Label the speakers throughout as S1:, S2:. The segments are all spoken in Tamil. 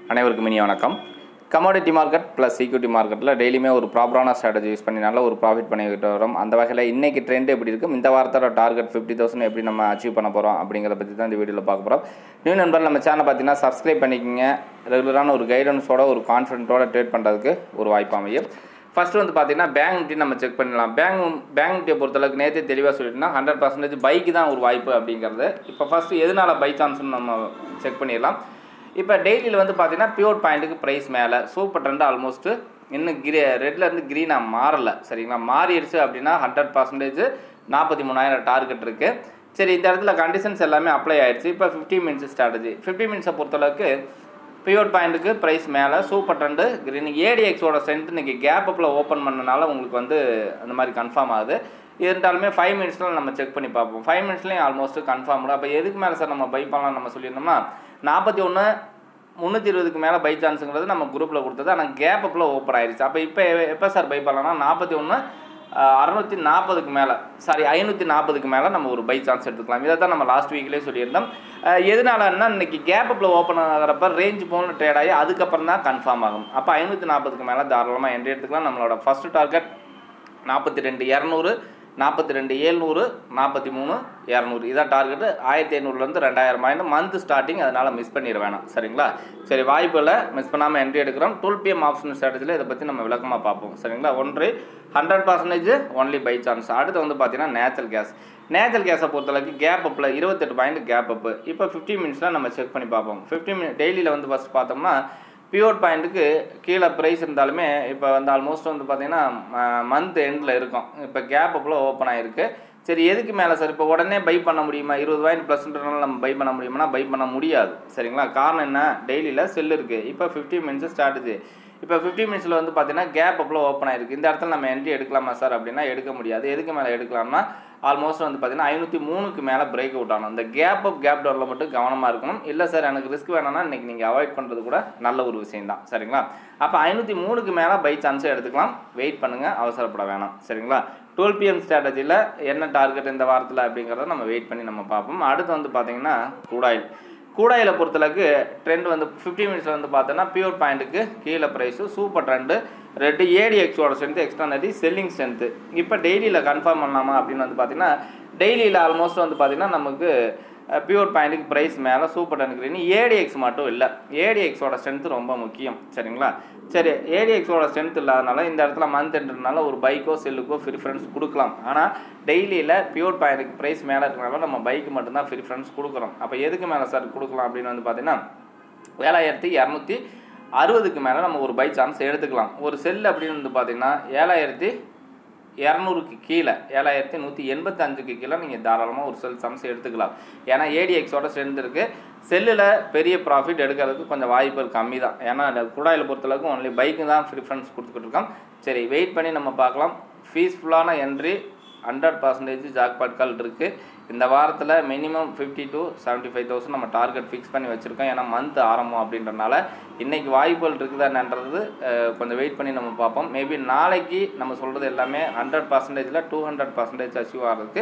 S1: அனைவருக்கும் இனி வணக்கம் கமாடிட்டி மார்க்கெட் ப்ளஸ் ஈக்விட்டி மார்க்கெட்டில் டெய்லியுமே ஒரு ப்ராப்பரான ஸ்ட்ராட்டஜி யூஸ் பண்ணி நல்ல ஒரு ப்ராஃபிட் பண்ணிக்கிட்டு வரோம் அந்த வகையில் இன்றைக்கி ட்ரெண்ட் எப்படி இருக்கும் இந்த வாரத்தோட டார்கெட் ஃபிஃப்டி தௌசண்ட் எப்படி நம்ம அச்சீவ் பண்ண போகிறோம் அப்படிங்கிறத பற்றி தான் இந்த வீடியோவில் பார்க்க போகிறோம் நியூ நண்பர் நம்ம சேனல் பார்த்தீங்கன்னா சப்ஸ்கிரைப் பண்ணிக்கோங்க ரெகுலரான ஒரு கைடன்ஸோட ஒரு கான்ஃபிடென்ட்டோட ட்ரேட் பண்ணுறதுக்கு ஒரு வாய்ப்பு அமையும் ஃபஸ்ட்டு வந்து பார்த்தீங்கன்னா பேங்க் நிஃப்டி நம்ம செக் பண்ணலாம் பேங்க் பேங்க் நிஃப்டியை பொறுத்தளவுக்கு நேற்றே தெளிவாக சொல்லிட்டுனா ஹண்ட்ரட் பர்சன்டேஜ் பைக்கு தான் ஒரு வாய்ப்பு அப்படிங்கிறது இப்போ ஃபஸ்ட்டு எதனால் பை சான்ஸ்னு நம்ம செக் பண்ணிடலாம் இப்போ டெய்லியில் வந்து பார்த்தீங்கன்னா பியூர் பாயிண்ட்டுக்கு ப்ரைஸ் மேலே சூப்பர் ட்ரெண்ட் ஆல்மோஸ்ட்டு இன்னும் கிரே ரெட்லேருந்து க்ரீனாக மாறலை சரிங்களா மாறிடுச்சு அப்படின்னா ஹண்ட்ரட் பர்சன்டேஜ் நாற்பத்தி மூணாயிரம் டார்கெட் இருக்குது சரி இந்த இடத்துல கண்டிஷன்ஸ் எல்லாமே அப்ளை ஆயிடுச்சு இப்போ ஃபிஃப்டி மினிட்ஸ் ஸ்ட்ராட்டஜி ஃபிஃப்டி மினிட்ஸை பொறுத்தளவுக்கு பியூர் பாயிண்ட்டுக்கு ப்ரைஸ் மேலே சூப்பர் ட்ரெண்டு கிரீன் ஏடிஎக்ஸோட ஸ்ட்ரென்த் இன்றைக்கி கேப் அப்பில் ஓப்பன் பண்ணனால உங்களுக்கு வந்து அந்த மாதிரி கன்ஃபார்ம் ஆகுது இருந்தாலுமே ஃபைவ் மினிட்ஸில் நம்ம செக் பண்ணி பார்ப்போம் ஃபைவ் மினிட்ஸ்லேயும் ஆல்மோஸ்ட் கன்ஃபார்ம் அப்போ எதுக்கு மேலே சார் நம்ம பை பண்ணலாம் நம்ம சொல்லியிருந்தோம்னா நாற்பத்தி ஒன்று முந்நூற்றி இருபதுக்கு மேலே பை சான்ஸுங்கிறது நம்ம குரூப்பில் கொடுத்தது ஆனால் கேப் அப்பில் ஓப்பன் ஆயிடுச்சு அப்போ இப்போ எப்போ சார் பை பண்ணலாம்னா நாற்பத்தி ஒன்று அறநூற்றி நாற்பதுக்கு மேலே சாரி ஐநூற்றி நாற்பதுக்கு மேலே நம்ம ஒரு பை சான்ஸ் எடுத்துக்கலாம் இதை தான் நம்ம லாஸ்ட் வீக்லேயே சொல்லியிருந்தோம் அஹ் எதனாலன்னா இன்னைக்கு கேப் அப்பில் ஓப்பன் ஆகிறப்ப ரேஞ்ச் போன ட்ரேட் ஆகி அதுக்கப்புறம் தான் கன்ஃபார்ம் ஆகும் அப்போ ஐநூற்றி நாற்பதுக்கு மேலே தாராளமாக என்ட்ரி எடுத்துக்கலாம் நம்மளோட ஃபஸ்ட்டு டார்கெட் நாற்பத்தி ரெண்டு இரநூறு நாற்பத்தி ரெண்டு ஏழ்நூறு நாற்பத்தி மூணு இரநூறு இதான் டார்கெட்டு ஆயிரத்தி ஐநூறுலேருந்து ரெண்டாயிரம் ஆயிரம் மந்த் ஸ்டார்டிங் அதனால் மிஸ் பண்ணிட வேணாம் சரிங்களா சரி வாய்ப்பில் மிஸ் பண்ணாமல் என்ட்ரி எடுக்கிறோம் டுவெல் பிஎம் ஆப்ஷன் ஸ்ட்ராட்டஜியில் இதை பற்றி நம்ம விளக்கமாக பார்ப்போம் சரிங்களா ஒன்று hundred percentage only by chance அடுத்து வந்து பார்த்தீங்கன்னா நேச்சுரல் கேஸ் நேச்சுரல் கேஸை பொறுத்தளவுக்கு கேப் அப்பில் இருபத்தெட்டு பாயிண்ட் கேப் அப்பு இப்போ ஃபிஃப்டி மினிட்ஸில் நம்ம செக் பண்ணி பார்ப்போம் ஃபிஃப்டி மினிட் டெய்லியில் வந்து ஃபஸ்ட் பார்த்தோம்னா பியூர் பாயிண்ட்டுக்கு கீழே ப்ரைஸ் இருந்தாலுமே இப்போ வந்து ஆல்மோஸ்ட் வந்து பார்த்தீங்கன்னா மந்த் எண்டில் இருக்கும் இப்போ கேப் அப்பில் ஓப்பன் ஆகிருக்கு சரி எதுக்கு மேலே சார் இப்போ உடனே பை பண்ண முடியுமா இருபது பாயிண்ட் ப்ளஸ்ன்றனால நம்ம பை பண்ண முடியுமானா பை பண்ண முடியாது சரிங்களா காரணம் என்ன டெய்லியில் செல் இருக்குது இப்போ ஃபிஃப்டி மினிட்ஸ் ஸ்டார்ட்டுது இப்போ ஃபிஃப்டி மினிட்ஸில் வந்து பார்த்தீங்கன்னா கேப் அப்பில் ஓப்பன் ஆயிருக்கு இந்த இடத்துல நம்ம என்ட்ரி எடுக்கலாமா சார் அப்படின்னா எடுக்க முடியாது எதுக்கு மேலே எடுக்கலாம்னா ஆல்மோஸ்ட் வந்து பார்த்தீங்கன்னா ஐநூற்றி மூணுக்கு மேலே பிரேக் அவுட் ஆகணும் இந்த கேப் அப் கேப் டோரில் மட்டும் கவனமாக இருக்கணும் இல்லை சார் எனக்கு ரிஸ்க் வேணாம்னா இன்றைக்கி நீங்கள் அவாய்ட் பண்ணுறது கூட நல்ல ஒரு விஷயம் தான் சரிங்களா அப்போ ஐநூற்றி மூணுக்கு மேலே பை சான்ஸே எடுத்துக்கலாம் வெயிட் பண்ணுங்கள் அவசரப்பட வேணாம் சரிங்களா டுவெல் பிஎம் ஸ்ட்ராட்டஜியில் என்ன டார்கெட் இந்த வாரத்தில் அப்படிங்கிறத நம்ம வெயிட் பண்ணி நம்ம பார்ப்போம் அடுத்து வந்து பார்த்தீங்கன்னா கூடாயில் கூடாயில பொறுத்தளவுக்கு ட்ரெண்ட் வந்து ஃபிஃப்டி மினிட்ஸில் வந்து பார்த்தோன்னா பியூர் பாயிண்ட்டுக்கு கீழே ப்ரைஸு சூப்பர் ட்ரெண்டு ரெட்டு ஏடிஎக்ஸோட ஸ்ட்ரென்த்து எக்ஸ்ட்ரா நடி செல்லிங் ஸ்ட்ரென்த்து இப்போ டெய்லியில் கன்ஃபார்ம் பண்ணலாமா அப்படின்னு வந்து பார்த்தீங்கன்னா டெய்லியில் ஆல்மோஸ்ட் வந்து பார்த்தீங்கன்னா நமக்கு பியூர் பாயிண்ட்டுக்கு ப்ரைஸ் மேலே சூப்பர் டன் கிரீன் ஏடிஎக்ஸ் மட்டும் இல்லை ஏடிஎக்ஸோட ஸ்ட்ரென்த்து ரொம்ப முக்கியம் சரிங்களா சரி ஏடிஎக்ஸோட ஸ்ட்ரென்த் இல்லாதனால இந்த இடத்துல மந்த் எண்டுனால ஒரு பைக்கோ செல்லுக்கோ ப்ரிஃபரன்ஸ் கொடுக்கலாம் ஆனால் டெய்லியில் பியூர் பாயிண்ட்டுக்கு ப்ரைஸ் மேலே இருக்கிறனால நம்ம பைக்கு மட்டும்தான் ப்ரிஃபரன்ஸ் கொடுக்குறோம் அப்போ எதுக்கு மேலே சார் கொடுக்கலாம் அப்படின்னு வந்து பார்த்தீங்கன்னா ஏழாயிரத்தி இரநூத்தி அறுபதுக்கு மேலே நம்ம ஒரு பை சான்ஸ் எடுத்துக்கலாம் ஒரு செல் அப்படின்னு வந்து பார்த்தீங்கன்னா ஏழாயிரத்தி இரநூறுக்கு கீழே ஏழாயிரத்தி நூற்றி எண்பத்தஞ்சுக்கு கீழே நீங்கள் தாராளமாக ஒரு செல் சான்ஸ் எடுத்துக்கலாம் ஏன்னா ஏடிஎக்ஸோட ஸ்ட்ரென்த் இருக்குது செல்லில் பெரிய ப்ராஃபிட் எடுக்கிறதுக்கு கொஞ்சம் வாய்ப்புகள் கம்மி தான் ஏன்னா இந்த குழாயில் பொறுத்தளவுக்கு ஒன்லி பைக்கு தான் ப்ரிஃபரன்ஸ் கொடுத்துக்கிட்டு இருக்கோம் சரி வெயிட் பண்ணி நம்ம பார்க்கலாம் ஃபீஸ்ஃபுல்லான entry hundred percentage jackpot call இருக்குது இந்த வாரத்தில் minimum fifty to seventy five thousand நம்ம டார்கெட் ஃபிக்ஸ் பண்ணி வச்சுருக்கோம் ஏன்னா மந்த் ஆரம்பம் அப்படின்றனால இன்றைக்கி வாய்ப்புகள் இருக்குதான்ன்றது கொஞ்சம் வெயிட் பண்ணி நம்ம பார்ப்போம் மேபி நாளைக்கு நம்ம சொல்கிறது எல்லாமே ஹண்ட்ரட் பர்சன்டேஜில் டூ ஹண்ட்ரட் பர்சன்டேஜ் அச்சீவ் ஆகிறதுக்கு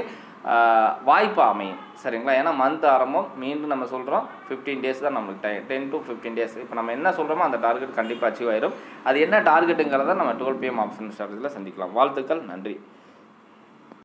S1: வாய்ப்பு அமையும் சரிங்களா ஏன்னா மந்த் ஆரம்பம் மீண்டும் நம்ம சொல்கிறோம் ஃபிஃப்டீன் டேஸ் தான் நம்மளுக்கு time ten to fifteen days இப்போ நம்ம என்ன சொல்கிறோமோ அந்த டார்கெட் கண்டிப்பாக அச்சீவ் ஆயிரும் அது என்ன டார்கெட்டுங்கிறத நம்ம டுவெல் பிஎம் ஆப்ஷன் ஸ்ட்ராட்டஜியில் சந்திக்கலாம் வாழ்த்துக்கள் நன்றி